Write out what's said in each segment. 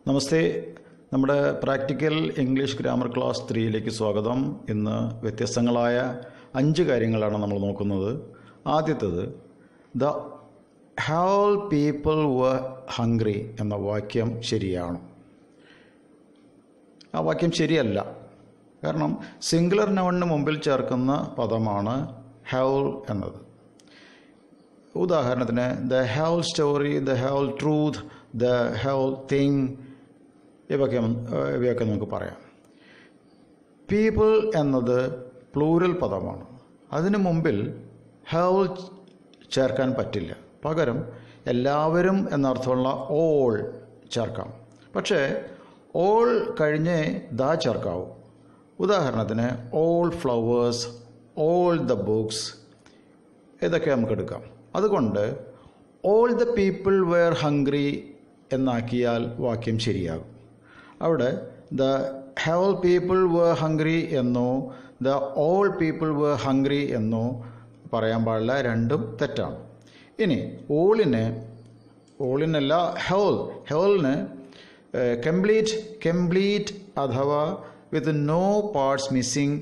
നമസ്തേ നമ്മുടെ practical English grammar class ത്രീയിലേക്ക് സ്വാഗതം ഇന്ന് വ്യത്യസ്തങ്ങളായ അഞ്ച് കാര്യങ്ങളാണ് നമ്മൾ നോക്കുന്നത് ആദ്യത്തേത് the whole people were hungry എന്ന വാക്യം ശരിയാണ് ആ വാക്യം ശരിയല്ല കാരണം സിംഗുലർ നൗണിന് മുമ്പിൽ ചേർക്കുന്ന പദമാണ് ഹൗൾ എന്നത് ഉദാഹരണത്തിന് the whole story the whole truth the whole thing ഇവയൊക്കെ ഇവയൊക്കെ നമുക്ക് പറയാം പീപ്പിൾ എന്നത് പ്ലൂരൽ പദമാണ് അതിനു മുമ്പിൽ ഹൗൾ ചേർക്കാൻ പറ്റില്ല പകരം എല്ലാവരും എന്നർത്ഥമുള്ള ഓൾ ചേർക്കാം പക്ഷേ ഓൾ കഴിഞ്ഞ് ദാ ചേർക്കാവൂ ഉദാഹരണത്തിന് all flowers all the books ഇതൊക്കെ നമുക്ക് എടുക്കാം അതുകൊണ്ട് all the people were hungry എന്നാക്കിയാൽ വാക്യം ശരിയാകും അവിടെ the whole people were hungry എന്നോ the all people were hungry എന്നോ പറയാൻ പാടില്ല രണ്ടും തെറ്റാണ് ഇനി ഓളിന് ഓളിനല്ല ഹോൾ ഹോളിന് കംപ്ലീറ്റ് കംപ്ലീറ്റ് അഥവാ വിത്ത് നോ പാർട്സ് മിസ്സിങ്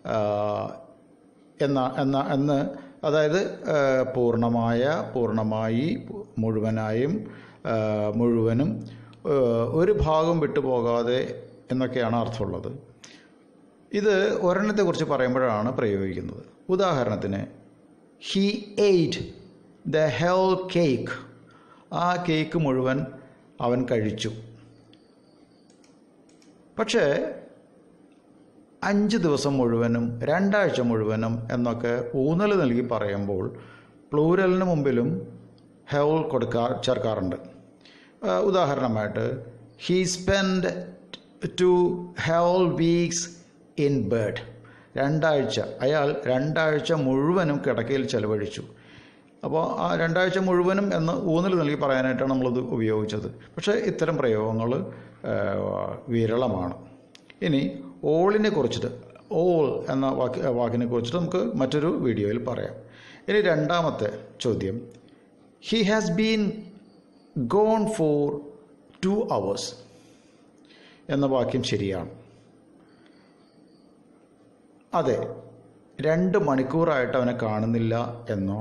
എന്ന എന്ന എന്ന് അതായത് പൂർണ്ണമായ പൂർണ്ണമായി മുഴുവനായും മുഴുവനും ഒരു ഭാഗം വിട്ടുപോകാതെ എന്നൊക്കെയാണ് അർത്ഥമുള്ളത് ഇത് ഒരെണ്ണത്തെക്കുറിച്ച് പറയുമ്പോഴാണ് പ്രയോഗിക്കുന്നത് ഉദാഹരണത്തിന് he ate the whole cake ആ കേക്ക് മുഴുവൻ അവൻ കഴിച്ചു പക്ഷേ അഞ്ച് ദിവസം മുഴുവനും രണ്ടാഴ്ച മുഴുവനും എന്നൊക്കെ ഊന്നൽ നൽകി പറയുമ്പോൾ പ്ലൂരലിന് മുമ്പിലും ഹെൽ കൊടുക്കാ ചേർക്കാറുണ്ട് ഉദാഹരണമായിട്ട് he spend two whole weeks in bed രണ്ടാഴ്ച അയാൾ രണ്ടാഴ്ച മുഴുവനും കിടക്കയിൽ ചെലവഴിച്ചു അപ്പോൾ ആ രണ്ടാഴ്ച മുഴുവനും എന്ന് ഊന്നൽ നൽകി പറയാനായിട്ടാണ് നമ്മളിത് ഉപയോഗിച്ചത് പക്ഷേ ഇത്തരം പ്രയോഗങ്ങൾ വിരളമാണ് ഇനി ഓളിനെ കുറിച്ചിട്ട് ഓൾ എന്ന വാക്ക് വാക്കിനെ കുറിച്ചിട്ട് നമുക്ക് മറ്റൊരു വീഡിയോയിൽ പറയാം ഇനി രണ്ടാമത്തെ ചോദ്യം he has been gone for two hours എന്ന വാക്യം ശരിയാണ് അതെ രണ്ട് മണിക്കൂറായിട്ട് അവനെ കാണുന്നില്ല എന്നോ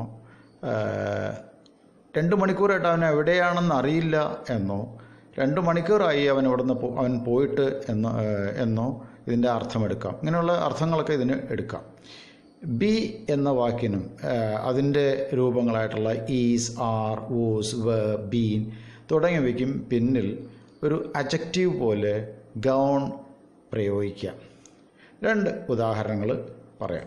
രണ്ട് മണിക്കൂറായിട്ട് അവൻ എവിടെയാണെന്ന് അറിയില്ല എന്നോ രണ്ട് മണിക്കൂറായി അവൻ ഇവിടുന്ന് അവൻ പോയിട്ട് എന്ന് എന്നോ ഇതിൻ്റെ അർത്ഥമെടുക്കാം ഇങ്ങനെയുള്ള അർത്ഥങ്ങളൊക്കെ ഇതിന് എടുക്കാം ബി എന്ന വാക്കിനും അതിൻ്റെ രൂപങ്ങളായിട്ടുള്ള is are was were been തുടങ്ങിയവയ്ക്കും പിന്നിൽ ഒരു അജക്റ്റീവ് പോലെ ഗൗൺ പ്രയോഗിക്കാം രണ്ട് ഉദാഹരണങ്ങൾ പറയാം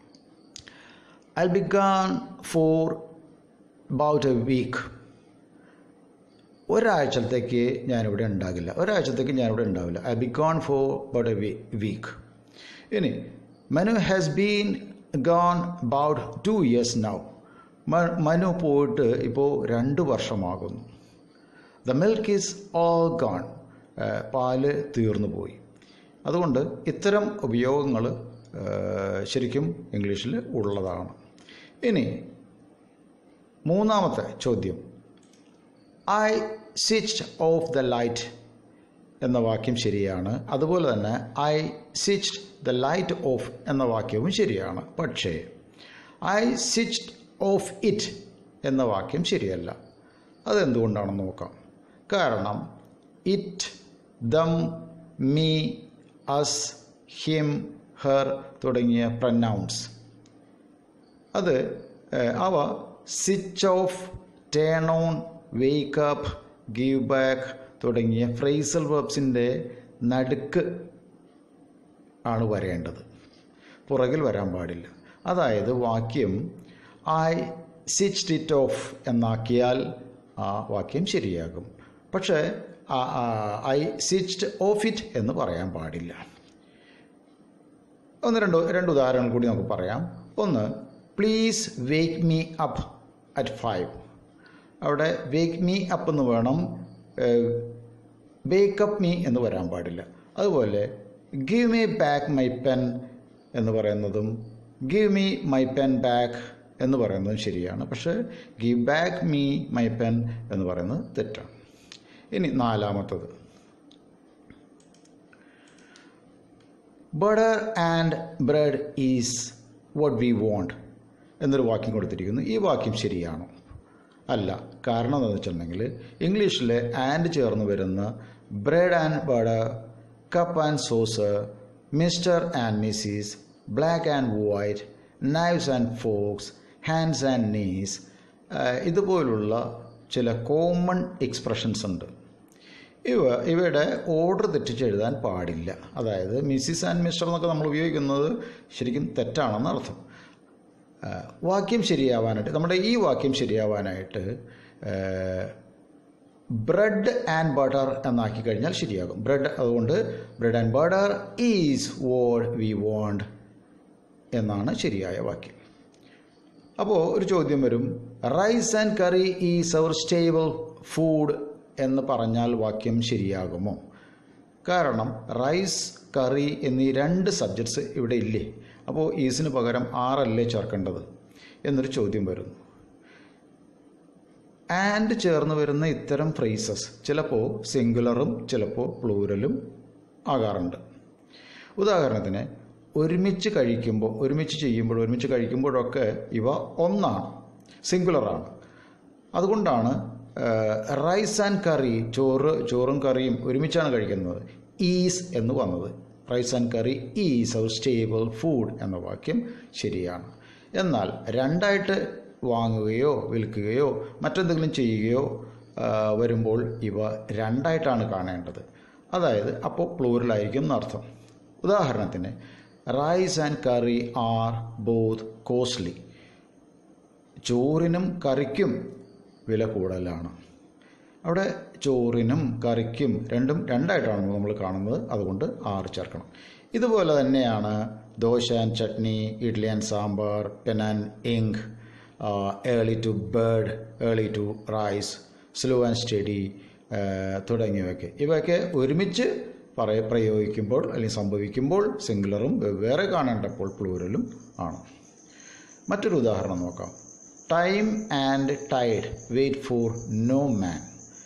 I be gone for about a week ഒരാഴ്ചത്തേക്ക് ഞാനിവിടെ ഉണ്ടാകില്ല ഒരാഴ്ചത്തേക്ക് ഞാനിവിടെ ഉണ്ടാവില്ല I be gone for about a week ഇനി Manu has been gone about two years now Manu പോയിട്ട് ഇപ്പോൾ രണ്ട് വർഷമാകുന്നു the milk is all gone പാല് തീർന്നു പോയി അതുകൊണ്ട് ഇത്തരം ഉപയോഗങ്ങൾ ശരിക്കും ഇംഗ്ലീഷിൽ ഉള്ളതാണ് ഇനി മൂന്നാമത്തെ ചോദ്യം I switch off the light എന്ന വാക്യം ശരിയാണ് അതുപോലെ തന്നെ I switch the light off എന്ന വാക്യവും ശരിയാണ് പക്ഷേ ഐ സ്വിച്ച് ഓഫ് ഇറ്റ് എന്ന വാക്യം ശരിയല്ല അതെന്തുകൊണ്ടാണെന്ന് നോക്കാം കാരണം it them me us him her തുടങ്ങിയ പ്രനൗൺസ് അത് അവ switch off turn on wake up give back തുടങ്ങിയ ഫ്രേസൽ വെർബ്സിൻ്റെ നടുക്ക് ആണ് വരേണ്ടത് പുറകിൽ വരാൻ പാടില്ല അതായത് വാക്യം ഐ സ്വിച്ച് ഇറ്റ് ഓഫ് എന്നാക്കിയാൽ ആ വാക്യം ശരിയാകും പക്ഷേ ഐ സ്വിച്ച്ഡ് ഓഫ് ഇറ്റ് എന്ന് പറയാൻ പാടില്ല ഒന്ന് രണ്ട് രണ്ട് ഉദാഹരണങ്ങൾ കൂടി നമുക്ക് പറയാം ഒന്ന് please wake me up at five അവിടെ വേക്ക് മീ അപ്പ് എന്ന് വേണം വേക്കപ്പ് മീ എന്ന് വരാൻ പാടില്ല അതുപോലെ give me back my pen എന്ന് പറയുന്നതും give me my pen back എന്ന് പറയുന്നതും ശരിയാണ് പക്ഷേ give back me my pen എന്ന് പറയുന്നത് തെറ്റാണ് ഇനി നാലാമത്തത് butter and bread is what we want എന്നൊരു വാക്യം കൊടുത്തിരിക്കുന്നു ഈ വാക്യം ശരിയാണോ അല്ല കാരണം എന്താണെന്ന് വെച്ചിട്ടുണ്ടെങ്കിൽ ഇംഗ്ലീഷിൽ ആൻഡ് ചേർന്ന് വരുന്ന bread and butter cup and sauce mister and missus black and white knives and forks hands and knees ഇതുപോലുള്ള ചില കോമൺ എക്സ്പ്രഷൻസ് ഉണ്ട് ഇവ ഇവയുടെ ഓർഡർ തെറ്റിച്ച് എഴുതാൻ പാടില്ല അതായത് മിസ്സിസ് ആൻഡ് മിസ്റ്റർ എന്നൊക്കെ നമ്മൾ ഉപയോഗിക്കുന്നത് ശരിക്കും തെറ്റാണെന്ന് അർത്ഥം ആ, വാക്യം ശരിയാവാനായിട്ട് നമ്മുടെ ഈ വാക്യം ശരിയാവാനായിട്ട് ബ്രെഡ് ആൻഡ് ബട്ടർ എന്നാക്കി കഴിഞ്ഞാൽ ശരിയാകും ബ്രെഡ് അതുകൊണ്ട് bread and butter is what we want എന്നാണ് ശരിയായ വാക്യം അപ്പോൾ ഒരു ചോദ്യം വരും rice and curry is our staple food എന്ന് പറഞ്ഞാൽ വാക്യം ശരിയാകുമോ കാരണം റൈസ് കറി എന്നീ രണ്ട് സബ്ജക്ട്സ് ഇവിടെ ഇല്ലേ അപ്പോൾ ഈസിന് പകരം ആറല്ലേ ചേർക്കേണ്ടത് എന്നൊരു ചോദ്യം വരുന്നു ആൻഡ് ചേർന്ന് വരുന്ന ഇത്തരം ഫ്രേസസ് ചിലപ്പോൾ സിംഗുലറും ചിലപ്പോൾ പ്ലൂരലും ആകാറുണ്ട് ഉദാഹരണത്തിന് ഒരുമിച്ച് കഴിക്കുമ്പോൾ ഒരുമിച്ച് ചെയ്യുമ്പോൾ ഒരുമിച്ച് കഴിക്കുമ്പോഴൊക്കെ ഇവ ഒന്നാണ് സിംഗുലറാണ് അതുകൊണ്ടാണ് റൈസ് ആൻഡ് കറി ചോറ് ചോറും കറിയും ഒരുമിച്ചാണ് കഴിക്കുന്നത് ഈസ് എന്ന് വന്നത് rice and curry is our staple food എന്ന വാക്യം ശരിയാണ് എന്നാൽ രണ്ടായിട്ട് വാങ്ങുകയോ വിൽക്കുകയോ മറ്റെന്തെങ്കിലും ചെയ്യുകയോ ആ, വരുമ്പോൾ ഇവ രണ്ടായിട്ടാണ് കാണേണ്ടത് അതായത് അപ്പോൾ പ്ലൂറലായിരിക്കും എന്നർത്ഥം ഉദാഹരണത്തിന് rice and curry are both costly ചോറിനും കറിക്കും വില കൂടുതലാണ് അവിടെ ചോറിനും കറിക്കും രണ്ടും രണ്ടായിട്ടാണ് നമ്മൾ കാണുന്നത് അതുകൊണ്ട് ആറ് ചേർക്കണം ഇതുപോലെ തന്നെയാണ് dosa and chutney idli and sambar pen and ink early to bed early to rise slow and steady തുടങ്ങിയവയൊക്കെ ഇവയൊക്കെ ഒരുമിച്ച് പറയ പ്രയോഗിക്കുമ്പോൾ അല്ലെങ്കിൽ സംഭവിക്കുമ്പോൾ സിംഗുലറും വെവ്വേറെ കാണേണ്ടപ്പോൾ പ്ലൂരലും ആണ് മറ്റൊരു ഉദാഹരണം നോക്കാം time and tide wait for no man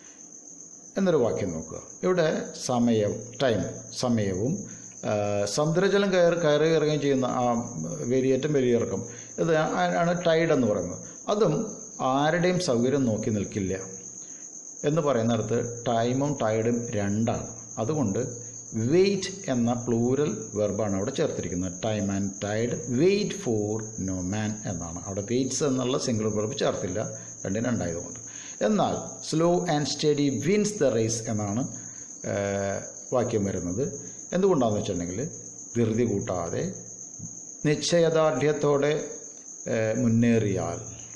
എന്നൊരു വാക്യം നോക്കുക ഇവിടെ സമയം ടൈം സമയവും ആ, സമുദ്രജലം കയറി കയറി ഇറങ്ങുകയും ചെയ്യുന്ന ആ വേലിയേറ്റം വലിയിറക്കം ഇത് ആ- ആണ് ടൈഡ് എന്ന് പറയുന്നത് അതും ആരുടെയും സൗകര്യം നോക്കി നിൽക്കില്ല എന്ന് പറയുന്നിടത്ത് ടൈമും ടൈഡും രണ്ടാണ് അതുകൊണ്ട് വെയിറ്റ് എന്ന പ്ലൂരൽ വെർബാണ് അവിടെ ചേർത്തിരിക്കുന്നത് time and tide wait for no man എന്നാണ് അവിടെ വെയിറ്റ്സ് എന്നുള്ള സിംഗിൾ വെർബ് ചേർത്തില്ല രണ്ടും രണ്ടായതുകൊണ്ട് എന്നാൽ slow and steady wins the race എന്നാണ് ആ, വാക്യം വരുന്നത് എന്തുകൊണ്ടാണെന്ന് വെച്ചിട്ടുണ്ടെങ്കിൽ ധൃതി കൂട്ടാതെ നിശ്ചയദാർഢ്യത്തോടെ ആ, മുന്നേറിയാൽ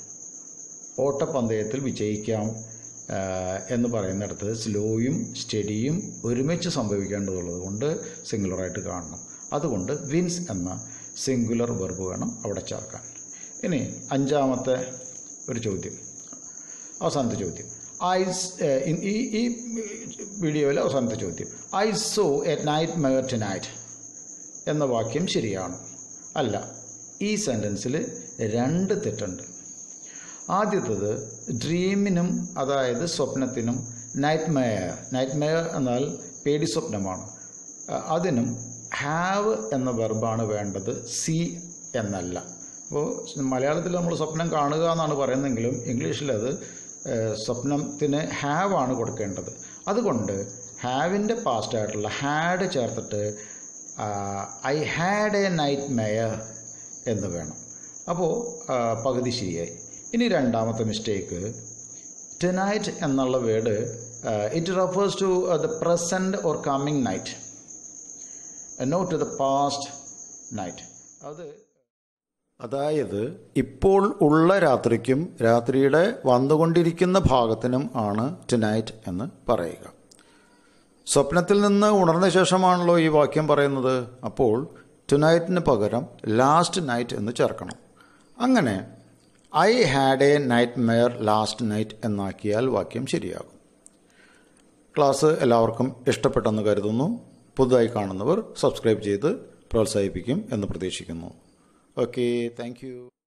ഓട്ടപ്പന്തയത്തിൽ വിജയിക്കാം ആ, എന്ന് പറയുന്നിടത്ത് സ്ലോയും സ്റ്റഡിയും ഒരുമിച്ച് സംഭവിക്കേണ്ടതുള്ളത് കൊണ്ട് സിംഗുലറായിട്ട് കാണണം അതുകൊണ്ട് വിൻസ് എന്ന സിംഗുലർ വെർബ് വേണം അവിടെ ചേർക്കാൻ ഇനി അഞ്ചാമത്തെ ഒരു ചോദ്യം അവസാനത്തെ ചോദ്യം ഐ ഈ ഈ വീഡിയോയിലെ അവസാനത്തെ ചോദ്യം I saw a nightmare tonight എന്ന വാക്യം ശരിയാണോ അല്ല ഈ സെൻറ്റൻസിൽ രണ്ട് തെറ്റുണ്ട് ആദ്യത്തത് ഡ്രീമിനും അതായത് സ്വപ്നത്തിനും നൈറ്റ് മെയർ നൈറ്റ് മെയർ എന്നാൽ പേടി സ്വപ്നമാണ് അ- അതിനും ഹാവ് എന്ന വെർബാണ് വേണ്ടത് സി എന്നല്ല അപ്പോൾ മലയാളത്തിൽ നമ്മൾ സ്വപ്നം കാണുക എന്നാണ് പറയുന്നതെങ്കിലും ഇംഗ്ലീഷിൽ അത് ഏഹ്, സ്വപ്നത്തിന് ഹാവ് ആണ് കൊടുക്കേണ്ടത് അതുകൊണ്ട് ഹാവിൻ്റെ പാസ്റ്റ് ആയിട്ടുള്ള ഹാഡ് ചേർത്തിട്ട് I had a nightmare എന്ന് വേണം അപ്പോൾ പകുതി ശരിയായി ഇനി രണ്ടാമത്തെ മിസ്റ്റേക്ക് ടെനൈറ്റ് എന്നുള്ള word it refers to the present or coming night not to the past night അത് അതായത് ഇപ്പോൾ ഉള്ള രാത്രിക്കും രാത്രിയുടെ വന്നുകൊണ്ടിരിക്കുന്ന ഭാഗത്തിനും ആണ് ടുനൈറ്റ് എന്ന് പറയുക സ്വപ്നത്തിൽ നിന്ന് ഉണർന്ന ശേഷമാണല്ലോ ഈ വാക്യം പറയുന്നത് അപ്പോൾ ടുനൈറ്റിന് പകരം ലാസ്റ്റ് നൈറ്റ് എന്ന് ചേർക്കണം അങ്ങനെ I had a nightmare last night എന്നാക്കിയാൽ വാക്യം ശരിയാകും ക്ലാസ് എല്ലാവർക്കും ഇഷ്ടപ്പെട്ടെന്ന് കരുതുന്നു പുതുതായി കാണുന്നവർ സബ്സ്ക്രൈബ് ചെയ്ത് പ്രോത്സാഹിപ്പിക്കും എന്ന് പ്രതീക്ഷിക്കുന്നു ഓക്കെ താങ്ക്